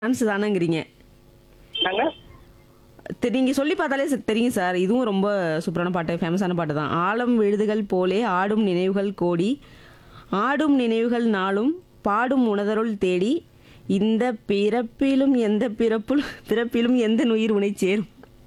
Dance தானேங்கிறீங்க நாங்க தெ- நீங்க சொல்லி பார்த்தாலே ச- தெரியும் சார் இதுவும் ரொம்ப சூப்பரான பாட்டு ஃபேமஸான பாட்டு தான் ஆழம் விழுதுகள் போலே ஆடும் நினைவுகள் கோடி ஆடும் நினைவுகள் நாளும் பாடும் உணதருள் தேடி இந்த பிறப்பிலும் எந்த பிறப்பும் பிறப்பிலும் எந்த உயிர் உனை சேரும்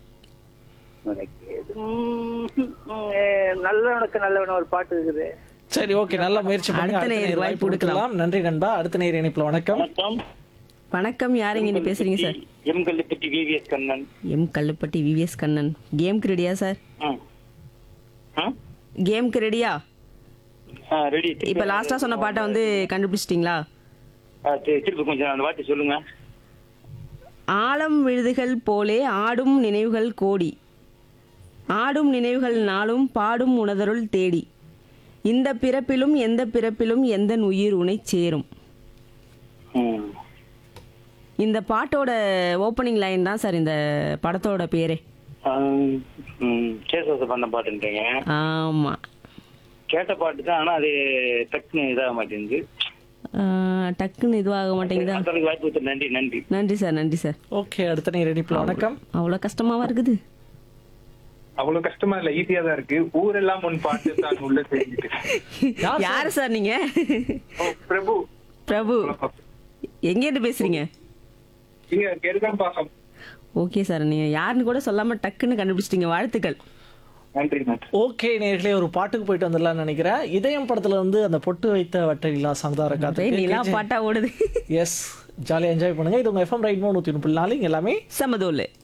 உம், உம், நல்லவனுக்கு நல்லவன் ஒரு பாட்டு இருக்குது சரி ஓகே நல்ல முயற்சி பண்ணுங்க அடுத்த அடுத்த நேயருக்கு நேயர் வாய்ப்பு வாய்ப்பு கொடுக்கலாம் நன்றி நண்பா அடுத்த நேயர் இணைப்புல வணக்கம் வணக்கம் வணக்கம் யாருங்க நீ பேசுறீங்க sir M Kallupatti VVS Kannan M Kallupatti VVS Kannan கேம்க்கு ரெடியா சார் ம். ஆ? கேம்க்கு ரெடியா ஆ, ரெடி இப்போ லாஸ்ட்டாக சொன்ன பாட்டை வந்து கண்டுபிடிச்சிட்டிங்களா ஆ, சரி, திருப்பி கொஞ்சம் அந்த வார்த்தை சொல்லுங்க ஆழம் விழுதுகள் போலே ஆடும் நினைவுகள் கோடி ஆடும் நினைவுகள் நாளும் பாடும் உணதருள் தேடி இந்த பிறப்பிலும் எந்த பிறப்பிலும் எந்த உயிர் உனை சேரும் ம். இந்த பாட்டோட ஓப்பனிங் லைன் தான் சார் இந்த படத்தோட பேரே ஆ, ம், சேசுவாச பண்ண பாட்டுன்றீங்க ஆமாம் கேட்ட பாட்டு தான் ஆனா அது டக்குன்னு இதாக மாட்டேங்குது டக்குன்னு இதுவாக மாட்டேங்குதா மத்தவங்களுக்கு வாய்ப்பு கொடுத்த நன்றி நன்றி நன்றி சார் நன்றி சார் ஓகே அடுத்த நேயர் இணைப்புல வணக்கம் அவ்வளோ கஷ்டமாவா இருக்குது அவ்வளவு கஷ்டமா இல்ல ஈஸியா தான் இருக்கு ஊரெல்லாம் முன் பாட்டு தான் உள்ள தெரிஞ்சுட்டு யார் யார் சார் நீங்க ஓ, பிரபு பிரபு எங்கேருந்து பேசுறீங்க இங்க கெருதான் பாசம் ஓகே சார் நீங்க யாருன்னு கூட சொல்லாம டக்குன்னு கண்டுபிடிச்சிட்டீங்க வாழ்த்துக்கள் நன்றி நன்றி ஓகே நேர்களே ஒரு பாட்டுக்கு போயிட்டு வந்துடலாம்னு நினைக்கிறேன் இதயம் படத்துல வந்து அந்த பொட்டு வைத்த வட்டலிலா சாங் தான் அப்படியே நிலா இருக்காது பாட்டா ஓடுது எஸ் ஜாலியா என்ஜாய் பண்ணுங்க இது உங்க எஃப்எம் ரைட் நூத்தி முப்பது நாலு இங்க எல்லாமே சமதோல்